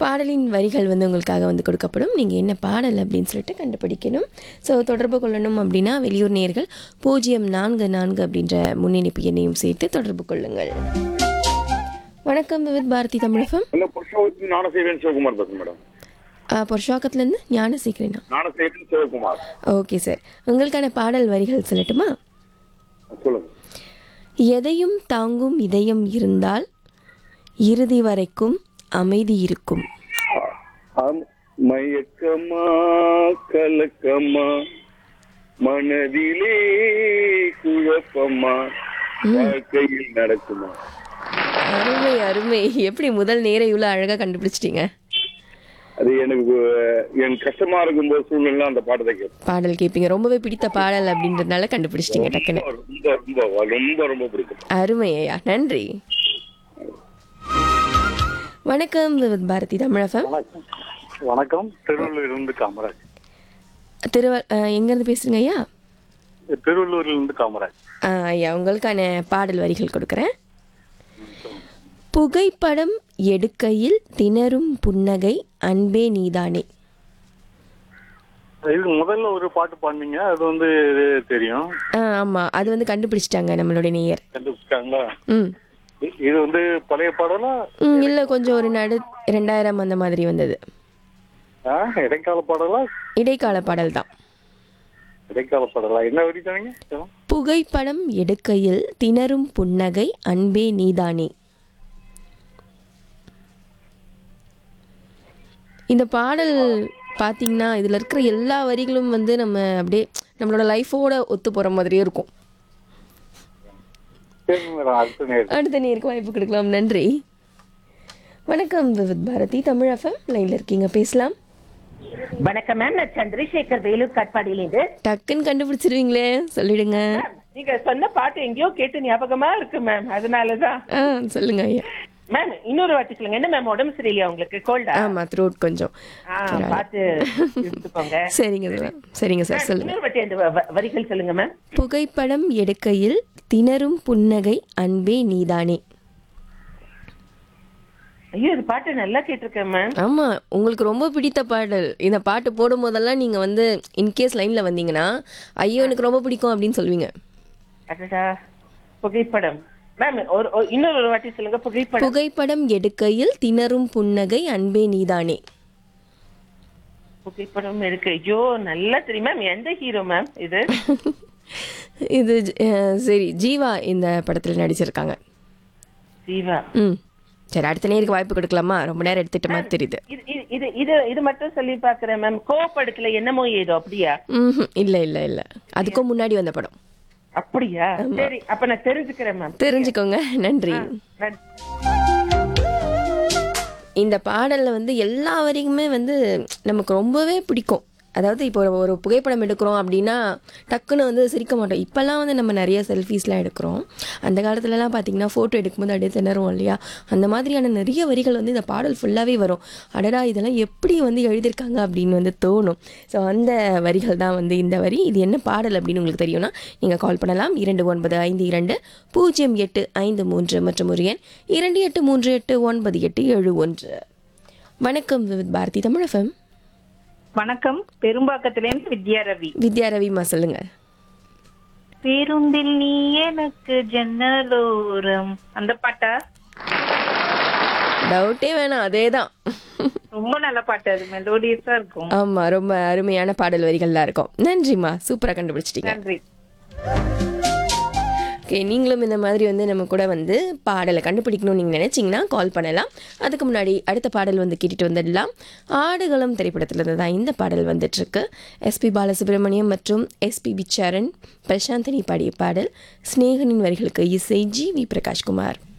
பாடலின் வரிகள் வந்து உங்களுக்காக வந்து கொடுக்கப்படும் நீங்கள் என்ன பாடல் அப்படின்னு சொல்லிட்டு கண்டுபிடிக்கணும் ஸோ தொடர்பு கொள்ளணும் அப்படின்னா வெளியூர் நேர்கள் பூஜ்ஜியம் நான்கு நான்கு அப்படின்ற முன்னிணைப்பு எண்ணையும் சேர்த்து தொடர்பு கொள்ளுங்கள் வணக்கம் விவித் பாரதி தமிழகம் இல்ல புருஷோத்தி ஞானசேகரன் சிவகுமார் பேசுறேன் மேடம் பொருஷாக்கத்துலேருந்து ஞான சீக்கிரனா ஞானசேகரன் சிவகுமார் ஓகே சார் உங்களுக்கான பாடல் வரிகள் சொல்லட்டுமா சொல்லுங்க எதையும் தாங்கும் இதயம் இருந்தால் இறுதி வரைக்கும் அமைதி இருக்கும் ஆம், மயக்கமா கலக்கமா மனதிலே குழப்பமா வாழ்க்கையில் நடக்குமா அருமை அருமை எப்படி முதல் நேர இவ்வளோ அழகாக கண்டுபிடிச்சிட்டீங்க அது எனக்கு அஹ், என் கஷ்டமா இருக்கும்போது சூழ்நிலை அந்த பாட்டத்தை கேட்பேன் பாடல் கேட்பீங்க ரொம்பவே பிடித்த பாடல் அப்படின்றதுனால கண்டுபிடிச்சிட்டீங்க டக்குன்னு ரொம்ப ரொம்ப ரொம்ப ரொம்ப பிடிக்கும் அருமை ஐயா நன்றி வணக்கம் விவித் பாரதி தமிழகம் வணக்கம் வணக்கம் திருவள்ளூர் இருந்து காமராஜ் திருவ அஹ், எங்கேருந்து பேசுறீங்க ஐயா திருவள்ளூர்ல இருந்து காமராஜ் ஆ, ஐயா உங்களுக்கான பாடல் வரிகள் கொடுக்குறேன் புகைப்படம் எடுக்கையில் திணறும் புன்னகை அன்பே நீதானே இது முதல்ல ஒரு பாட்டு பாடுனீங்க அது வந்து இது தெரியும் ஆ ஆமாம் அது வந்து கண்டுபிடிச்சிட்டாங்க நம்மளுடைய நேயர் கண்டுபிடிச்சாங்களா ம் இ- இது வந்து பழைய பாடலா ம் இல்லை கொஞ்சம் ஒரு நடு ரெண்டாயிரம் அந்த மாதிரி வந்தது ஆ, இடைக்கால பாடலா இடைக்கால பாடல் தான் இடைக்கால பாடலா என்ன வரி தானீங்க புகைப்படம் எடுக்கையில் திணறும் புன்னகை அன்பே நீதானே இந்த பாடல் பார்த்தீங்கன்னா இதில் இருக்கிற எல்லா வரிகளும் வந்து நம்ம அப்படியே நம்மளோட லைஃபோட ஒத்து போகிற மாதிரியே இருக்கும் சரி மேடம் அடுத்த நேரம் அடுத்த நேருக்கு வாய்ப்பு கொடுக்கலாம் நன்றி வணக்கம் விவித் பாரதி தமிழ் எஃப்எம் லைனில் இருக்கீங்க பேசலாம் வணக்கம் மேம் நான் சந்திரசேகர் வேலூர் காட்பாடியிலிருந்து டக்குன்னு கண்டுபிடிச்சிருவீங்களே சொல்லிடுங்க நீங்க சொன்ன பாட்டு எங்கேயோ கேட்டு ஞாபகமா இருக்கு மேம் அதனாலதான் ஆ சொல்லுங்க ஐயா மேம் இன்னொரு வாட்டி சொல்லுங்க என்ன மேம் உடம்பு சரியில்லையா உங்களுக்கு கோல்டா ஆமாம் த்ரோட் கொஞ்சம் ஆ பார்த்து எடுத்துக்கோங்க சரிங்க சார் சரிங்க சார் சொல்லுங்க இன்னொரு வாட்டி அந்த வ- வ- வரிகள் சொல்லுங்க மேம் புகைப்படம் எடுக்கையில் திணறும் புன்னகை அன்பே நீதானே ஐயோ இது பாட்டு நல்லா கேட்டிருக்கேன் மேம் ஆமா உங்களுக்கு ரொம்ப பிடித்த பாடல் இந்த பாட்டு போடும் போதெல்லாம் நீங்க வந்து இன்கேஸ் லைன்ல வந்தீங்கன்னா ஐயோ எனக்கு ரொம்ப பிடிக்கும் அப்படின்னு சொல்லுவீங்க அடடா புகைப்படம் மேம் ஒரு ஒரு- இன்னொரு ஒரு வாட்டி சொல்லுங்க புகைப்படம் புகைப்படம் எடுக்கையில் திணறும் புன்னகை அன்பே நீதானே புகைப்படம் இருக்கு ஐயோ நல்லா தெரியும் மேம் எந்த ஹீரோ மேம் இது இது அஹ், சரி ஜீவா இந்த படத்துல நடிச்சிருக்காங்க ஜீவா ம் சரி அடுத்த நேருக்கு வாய்ப்பு கொடுக்கலாமா ரொம்ப நேரம் எடுத்துட்ட மாதிரி தெரியுது இது இது- இது இது இது மட்டும் சொல்லி பாக்குறேன் மேம் கோவப்படுக்கல என்னமோ ஏதோ அப்படியா ம் இல்ல இல்ல இல்ல அதுக்கும் முன்னாடி வந்த படம் அப்படியா சரி அப்ப நான் தெரிஞ்சுக்கிறேன் மேம் தெரிஞ்சுக்கோங்க நன்றி நன்றி. இந்த பாடல்ல வந்து எல்லா வரியுமே வந்து நமக்கு ரொம்பவே பிடிக்கும் அதாவது இப்போ ஒரு- ஒரு புகைப்படம் எடுக்கிறோம் அப்படின்னா டக்குன்னு வந்து சிரிக்க மாட்டோம் இப்போல்லாம் வந்து நம்ம நிறைய செல்ஃபீஸ்லாம் எடுக்கிறோம் அந்த காலத்துலலாம் பார்த்தீங்கன்னா ஃபோட்டோ எடுக்கும்போது அப்படியே திணறும் இல்லையா அந்த மாதிரியான நிறைய வரிகள் வந்து இந்த பாடல் ஃபுல்லாகவே வரும் அடடா இதெல்லாம் எப்படி வந்து எழுதியிருக்காங்க அப்படின்னு வந்து தோணும் ஸோ அந்த வரிகள் தான் வந்து இந்த வரி இது என்ன பாடல் அப்படின்னு உங்களுக்கு தெரியும்னா நீங்கள் கால் பண்ணலாம் இரண்டு ஒன்பது ஐந்து இரண்டு பூஜ்ஜியம் எட்டு ஐந்து மூன்று மற்றும் ஒரு எண் இரண்டு எட்டு மூன்று எட்டு ஒன்பது எட்டு ஏழு ஒன்று வணக்கம் விவித் பாரதி தமிழகம் வணக்கம் பெரும்பாக்கத்திலேருந்து வித்யா ரவி வித்யா ரவிமா சொல்லுங்க பேருந்தில் நீ எனக்கு ஜன்னலோரம் அந்த பாட்டா டவுட்டே வேணாம் அதே தான் ரொம்ப நல்ல பாட்டு அது மெலோடியஸா இருக்கும் ஆமாம் ரொம்ப அருமையான பாடல் வரிகள்லாம் இருக்கும் நன்றிம்மா சூப்பராக கண்டுபிடிச்சிட்டீங்க நன்றி ஓகே நீங்களும் இந்த மாதிரி வந்து நம்ம கூட வந்து பாடலை கண்டுபிடிக்கணும்னு நீங்கள் நினச்சிங்கன்னா கால் பண்ணலாம் அதுக்கு முன்னாடி அடுத்த பாடல் வந்து கேட்டுட்டு வந்துடலாம் ஆடுகளம் திரைப்படத்திலிருந்து தான் இந்த பாடல் வந்துட்டுருக்கு எஸ்பி பாலசுப்ரமணியம் மற்றும் எஸ்பி பிச்சாரன் பிரசாந்தினி பாடிய பாடல் ஸ்நேகனின் வரிகளுக்கு இசை ஜி வி பிரகாஷ்குமார்